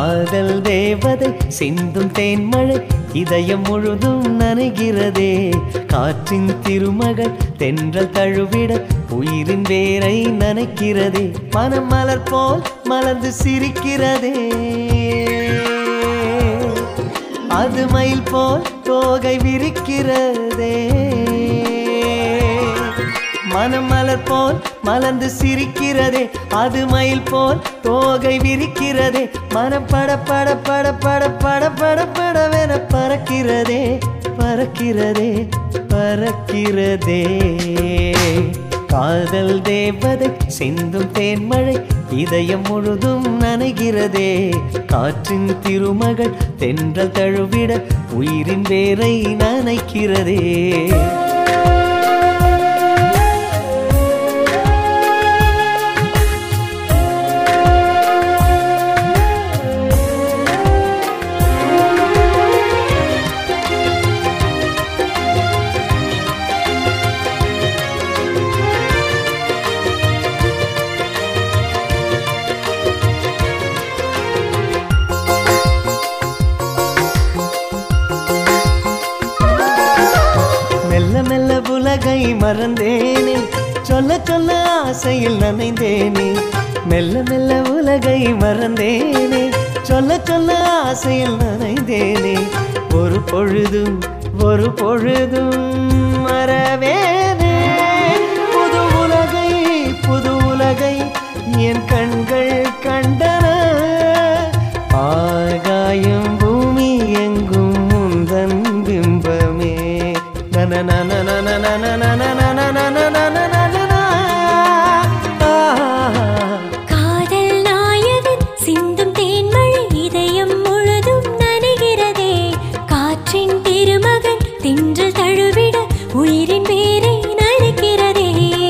காதல் தேவதை சிந்தும் தேன்மழை இதயம் முழுதும் நனைகிறதே காற்றின் திருமகள் தென்றல் தழுவிட உயிரின் வேரை நனைக்கிறதே மனம் மலர் போல் மலர்ந்து சிரிக்கிறதே அது மயில் போல் தோகை விரிக்கிறதே மனம் மலர் போல் மலர்ந்து சிரிக்கிறதே அது மயில் போல் தோகை விரிக்கிறதே மனம் பட பட பட பட பட பட படவென பறக்கிறதே பறக்கிறதே பறக்கிறதே காதல் தேவதை சிந்தும் தேன்மழை இதயம் முழுதும் நனைகிறதே காற்றின் திருமகள் தென்றல் தழுவிட உயிரின் வேரை நனைக்கிறதே மெல்ல மெல்ல உலகை மறந்தேனே சொல்ல சொல்ல ஆசையில் நனைந்தேனே மெல்ல மெல்ல உலகை மறந்தேனே சொல்ல சொல்ல ஆசையில் நனைந்தேனே ஒரு பொழுதும் ஒரு பொழுதும் மறவேனே புது உலகை புது உலகை என் கண்கள் கண்டன ஆகாயம் பூமி எங்கும் முந்தன் பிம்பமே காதல் நாயகன் சிந்தும் தேன்மழை இதயம் முழுதும் நனைகிறதே காற்றின் திருமகன் தின்றல் தழுவிட உயிரின் வேரை நனைக்கிறதே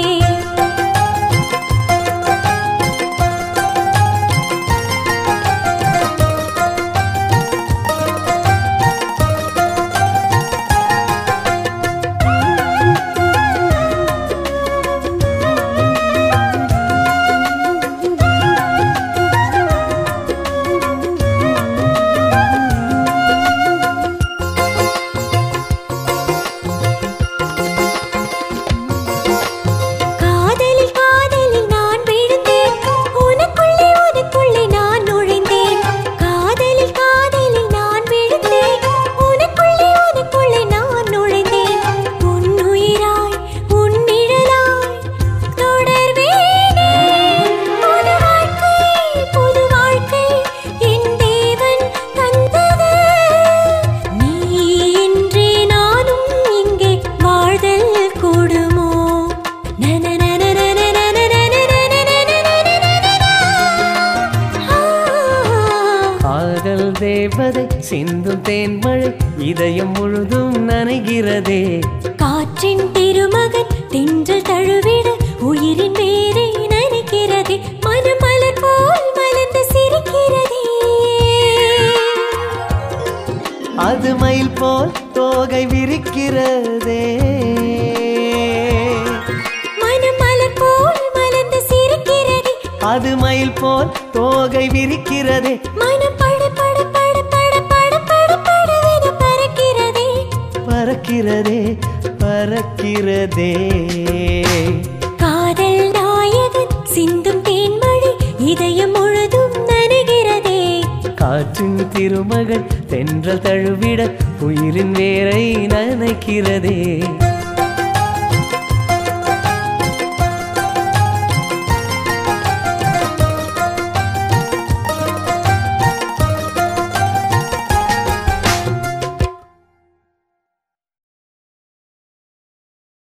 காதலில் காதலில் நான் விழுந்தேன் உனக்குள்ளே உனக்குள்ளே நான் நுழைந்தேன் காதலில் காதலில் நான் விழுந்தேன் உனக்குள்ளே உனக்குள்ளே நான் நுழைந்தேன் உன்னுயிராய் உன் நிழலாய் தொடர்வேனே புது வாழ்க்கை புது வாழ்க்கை என் தேவன் தந்தது நீ இன்றி நானும் இங்கே வாழ்தல் கூடுமோ காதல் தேவதை சிந்தும் தேன்மழை இதயம் முழுதும் நனைகிறதே காற்றின் திருமகன் தென்றல் தழுவிட உயிரின் வேரை நனைக்கிறதே மனம் மலர் போல் மலர்ந்து சிரிக்கிறதே அது மயில் போல் தோகை விரிக்கிறதே மனம் மலர் போல் மலர்ந்து சிரிக்கிறதே அது மயில் போல் தோகை விரிக்கிறதே மனம் பட பட பட பட பட பட படவென பறக்கிறதே பறக்கிறதே பறக்கிறதே காதல் நாயகன் சிந்தும் தேன்மழை இதயம் முழுதும் நனைகிறதே காற்றின் திருமகள் தென்றல் தழுவிட உயிரின் வேரை நனைக்கிறதே